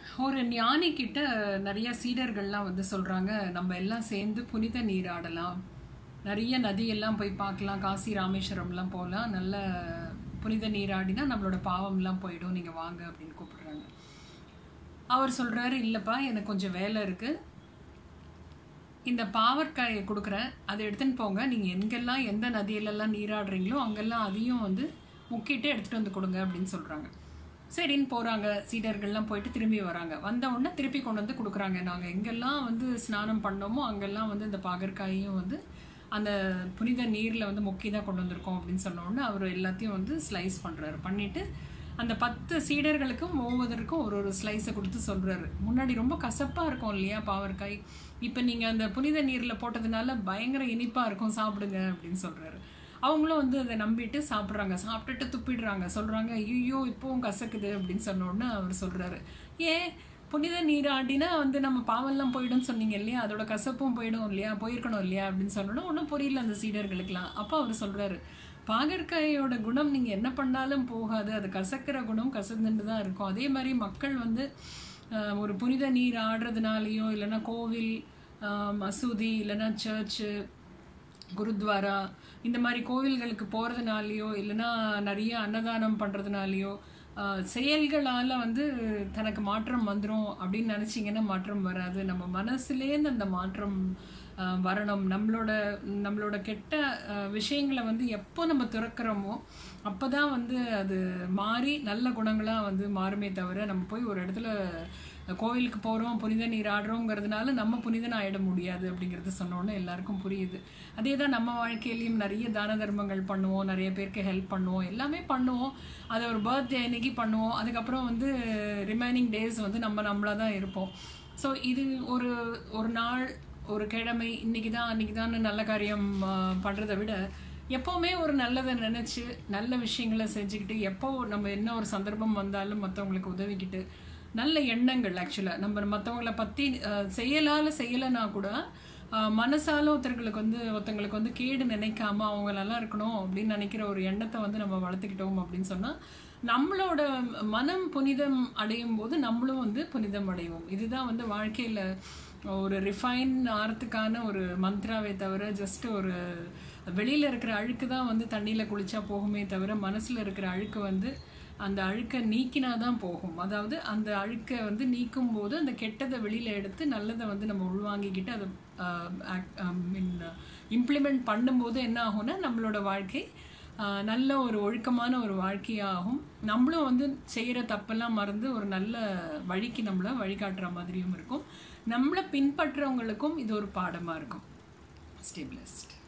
ஒரு ஞானி கிட்ட நிறைய சீடர்கள்லாம் வந்து சொல்றாங்க நம்ம எல்லாம் சேர்ந்து புனித நீராடலாம் நிறைய நதியெல்லாம் போய் பார்க்கலாம் காசி ராமேஸ்வரம்லாம் போகலாம் நல்ல புனித நீராடினா நம்மளோட பாவம்லாம் போயிடும் நீங்கள் வாங்க அப்படின்னு கூப்பிடுறாங்க அவர் சொல்றாரு இல்லைப்பா எனக்கு கொஞ்சம் வேலை இருக்கு இந்த பாவற்காயை கொடுக்குறேன் அதை எடுத்துன்னு போங்க நீங்கள் எங்கெல்லாம் எந்த நதியிலெல்லாம் நீராடுறீங்களோ அங்கெல்லாம் அதையும் வந்து முக்கிட்டு எடுத்துகிட்டு வந்து கொடுங்க அப்படின்னு சொல்கிறாங்க சரின்னு போகிறாங்க சீடர்கள்லாம் போயிட்டு திரும்பி வராங்க வந்த உடனே திருப்பி கொண்டு வந்து கொடுக்குறாங்க நாங்கள் எங்கெல்லாம் வந்து ஸ்நானம் பண்ணோமோ அங்கெல்லாம் வந்து இந்த பாகற்காயையும் வந்து அந்த புனித நீரில் வந்து முக்கி தான் கொண்டு வந்திருக்கோம் அப்படின்னு சொன்ன உடனே அவர் எல்லாத்தையும் வந்து ஸ்லைஸ் பண்ணுறாரு பண்ணிவிட்டு அந்த பத்து சீடர்களுக்கும் ஒவ்வொருத்தருக்கும் ஒரு ஒரு ஸ்லைஸை கொடுத்து சொல்கிறாரு முன்னாடி ரொம்ப கசப்பாக இருக்கும் இல்லையா பாவற்காய் இப்போ நீங்கள் அந்த புனித நீரில் போட்டதுனால பயங்கர இனிப்பாக இருக்கும் சாப்பிடுங்க அப்படின்னு சொல்கிறாரு அவங்களும் வந்து அதை நம்பிட்டு சாப்பிட்றாங்க சாப்பிட்டுட்டு துப்பிடுறாங்க சொல்கிறாங்க ஐயோ இப்போவும் கசக்குது அப்படின்னு சொன்ன உடனே அவர் சொல்கிறாரு ஏன் புனித நீராடினா வந்து நம்ம பாவெல்லாம் போயிடும் சொன்னீங்க இல்லையா அதோட கசப்பும் போயிடும் இல்லையா போயிருக்கணும் இல்லையா அப்படின்னு சொன்னோன்னா ஒன்றும் புரியல அந்த சீடர்களுக்கெல்லாம் அப்போ அவர் சொல்கிறாரு பாகற்காயோட குணம் நீங்கள் என்ன பண்ணாலும் போகாது அது கசக்கிற குணம் கசந்துட்டு தான் இருக்கும் அதே மாதிரி மக்கள் வந்து ஆஹ், ஒரு புனித நீர் ஆடுறதுனாலையோ இல்லைன்னா கோவில் ஆஹ், மசூதி இல்லைன்னா சர்ச்சு குருத்வாரா இந்த மாதிரி கோவில்களுக்கு போகிறதுனாலையோ இல்லைன்னா நிறைய அன்னதானம் பண்ணுறதுனாலையோ செயல்களால் வந்து தனக்கு மாற்றம் வந்துடும் அப்படின்னு நினச்சிங்கன்னா மாற்றம் வராது நம்ம மனசுலேருந்து அந்த மாற்றம் ஆஹ், வரணும் நம்மளோட நம்மளோட கெட்ட ஆஹ், விஷயங்களை வந்து எப்போ நம்ம துறக்கிறோமோ அப்போ தான் வந்து அது மாறி நல்ல குணங்களாக வந்து மாறுமே தவிர நம்ம போய் ஒரு இடத்துல கோவிலுக்கு போகிறோம் புனித நீர் ஆடுறோங்கிறதுனால நம்ம புனிதன் ஆயிட முடியாது அப்படிங்கிறது சொன்னோன்னே எல்லாருக்கும் புரியுது அதே தான் நம்ம வாழ்க்கையிலையும் நிறைய தான தர்மங்கள் பண்ணுவோம் நிறைய பேருக்கு ஹெல்ப் பண்ணுவோம் எல்லாமே பண்ணுவோம் அதை ஒரு பர்த்டே அன்னைக்கு பண்ணுவோம் அதுக்கப்புறம் வந்து ரிமைனிங் டேஸ் வந்து நம்ம நம்மளாக தான் இருப்போம் ஸோ இது ஒரு ஒரு நாள் ஒரு கிழமை இன்னைக்கு தான் அன்னைக்கு தான் நல்ல காரியம் பண்ணுறதை விட எப்போவுமே ஒரு நல்லதை நினச்சி நல்ல விஷயங்களை செஞ்சுக்கிட்டு எப்போ நம்ம என்ன ஒரு சந்தர்ப்பம் வந்தாலும் மற்றவங்களுக்கு உதவிக்கிட்டு நல்ல எண்ணங்கள் ஆக்சுவலாக நம்ம மற்றவங்கள பற்றி செய்யலால் செய்யலைன்னா கூட அஹ், மனசால ஒருத்தர்களுக்கு வந்து ஒருத்தங்களுக்கு வந்து கேடு நினைக்காம அவங்க நல்லா இருக்கணும் அப்படின்னு நினைக்கிற ஒரு எண்ணத்தை வந்து நம்ம வளர்த்துக்கிட்டோம் அப்படின்னு சொன்னால் நம்மளோட மனம் புனிதம் அடையும் போது நம்மளும் வந்து புனிதம் அடைவோம் இதுதான் வந்து வாழ்க்கையில் ஒரு ரிஃபைன் ஆகிறதுக்கான ஒரு மந்த்ராவே தவிர ஜஸ்ட் ஒரு வெளியில் இருக்கிற அழுக்கு தான் வந்து தண்ணியில் குளிச்சா போகுமே தவிர மனசில் இருக்கிற அழுக்கு வந்து அந்த அழுக்கை நீக்கினா தான் போகும் அதாவது அந்த அழுக்கை வந்து நீக்கும் போது அந்த கெட்டதை வெளியில் எடுத்து நல்லதை வந்து நம்ம உள்வாங்கிக்கிட்டு அதை மீன் இம்ப்ளிமெண்ட் பண்ணும்போது என்ன ஆகும்னா நம்மளோட வாழ்க்கை ஆஹ், நல்ல ஒரு ஒழுக்கமான ஒரு வாழ்க்கையாகும் நம்மளும் வந்து செய்கிற தப்பெல்லாம் மறந்து ஒரு நல்ல வழிக்கு நம்மளை வழிகாட்டுற மாதிரியும் இருக்கும் நம்மளை பின்பற்றுறவங்களுக்கும் இது ஒரு பாடமாக இருக்கும் ஸ்டே பிளஸ்ட்